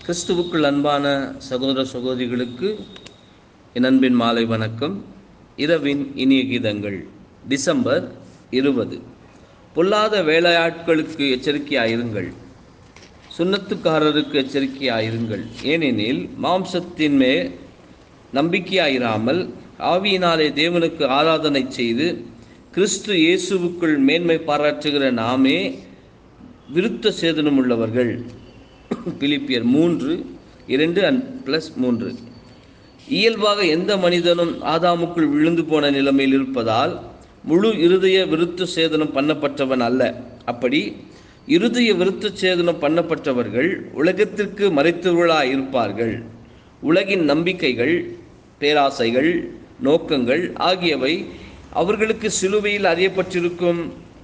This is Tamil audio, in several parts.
கிறிஸ்துவுக்குள் அன்பான சகோதர சகோதரிகளுக்கு என் அன்பின் மாலை வணக்கம் இரவின் இனிய கீதங்கள் டிசம்பர் இருபது பொல்லாத வேலையாட்களுக்கு எச்சரிக்கையாயிருங்கள் சுண்ணத்துக்காரருக்கு எச்சரிக்கையாயிருங்கள் ஏனெனில் மாம்சத்தின் மேல் நம்பிக்கையாயிராமல் ஆவியினாலே தேவனுக்கு ஆராதனை செய்து கிறிஸ்து இயேசுவுக்குள் மேன்மை பாராட்டுகிற நாமே விருத்த சேதனம் உள்ளவர்கள் பிலிப்பியர் மூன்று இரண்டு அண்ட் ப்ளஸ் மூன்று இயல்பாக எந்த மனிதனும் ஆதாமுக்குள் விழுந்து போன நிலைமையில் இருப்பதால் முழு இருதய விருத்த சேதனம் பண்ணப்பட்டவன் அல்ல அப்படி இருதய விருத்த சேதனம் பண்ணப்பட்டவர்கள் உலகத்திற்கு மறைத்தவர்களாய் இருப்பார்கள் உலகின் நம்பிக்கைகள் பேராசைகள் நோக்கங்கள் ஆகியவை அவர்களுக்கு சிலுவையில் அறியப்பட்டிருக்கும்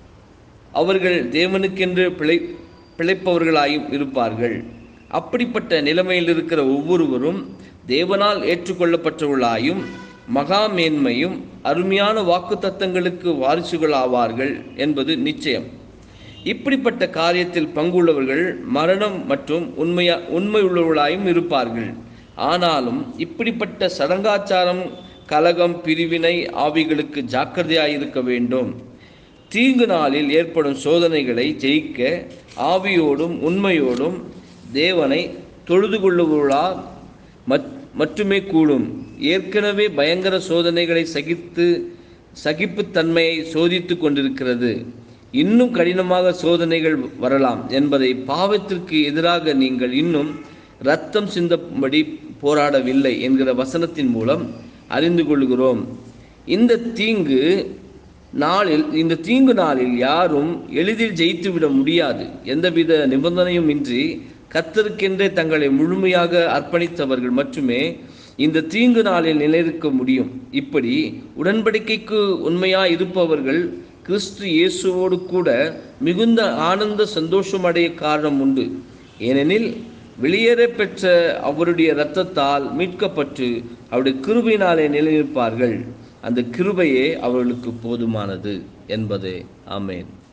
அவர்கள் தேவனுக்கென்று பிழை பிழைப்பவர்களாயும் இருப்பார்கள் அப்படிப்பட்ட நிலைமையில் இருக்கிற ஒவ்வொருவரும் தேவனால் ஏற்றுக்கொள்ளப்பட்டவர்களாயும் மகா மேன்மையும் அருமையான வாக்குத்தத்தங்களுக்கு வாரிசுகளாவார்கள் என்பது நிச்சயம் இப்படிப்பட்ட காரியத்தில் பங்குள்ளவர்கள் மரணம் மற்றும் உண்மையா உண்மை உள்ளவர்களாயும் இருப்பார்கள் ஆனாலும் இப்படிப்பட்ட சடங்காச்சாரம் கலகம் பிரிவினை ஆவிகளுக்கு ஜாக்கிரதையாயிருக்க வேண்டும் தீங்கு நாளில் ஏற்படும் சோதனைகளை ஜெயிக்க ஆவியோடும் உண்மையோடும் தேவனை தொழுது கொள்ளுவர்களால் மட்டுமே கூடும் ஏற்கனவே பயங்கர சோதனைகளை சகித்து சகிப்புத்தன்மையை சோதித்து கொண்டிருக்கிறது இன்னும் கடினமாக சோதனைகள் வரலாம் என்பதை பாவத்திற்கு எதிராக நீங்கள் இன்னும் ரத்தம் சிந்தபடி போராடவில்லை என்கிற வசனத்தின் மூலம் அறிந்து கொள்கிறோம் இந்த தீங்கு நாளில் இந்த தீங்கு நாளில் யாரும் எளிதில் ஜெயித்துவிட முடியாது எந்தவித நிபந்தனையும் இன்றி கத்தருக்கென்றே தங்களை முழுமையாக அர்ப்பணித்தவர்கள் மட்டுமே இந்த தீங்கு நாளில் நிலைநிற்க முடியும் இப்படி உடன்படிக்கைக்கு உண்மையாக இருப்பவர்கள் கிறிஸ்து இயேசுவோடு கூட மிகுந்த ஆனந்த சந்தோஷமடைய காரணம் உண்டு ஏனெனில் வெளியேற பெற்ற அவருடைய இரத்தத்தால் மீட்கப்பட்டு அவருடைய கிருபையினாலே நிலைநிற்பார்கள் அந்த கிருபையே அவர்களுக்கு போதுமானது என்பதே ஆமேன்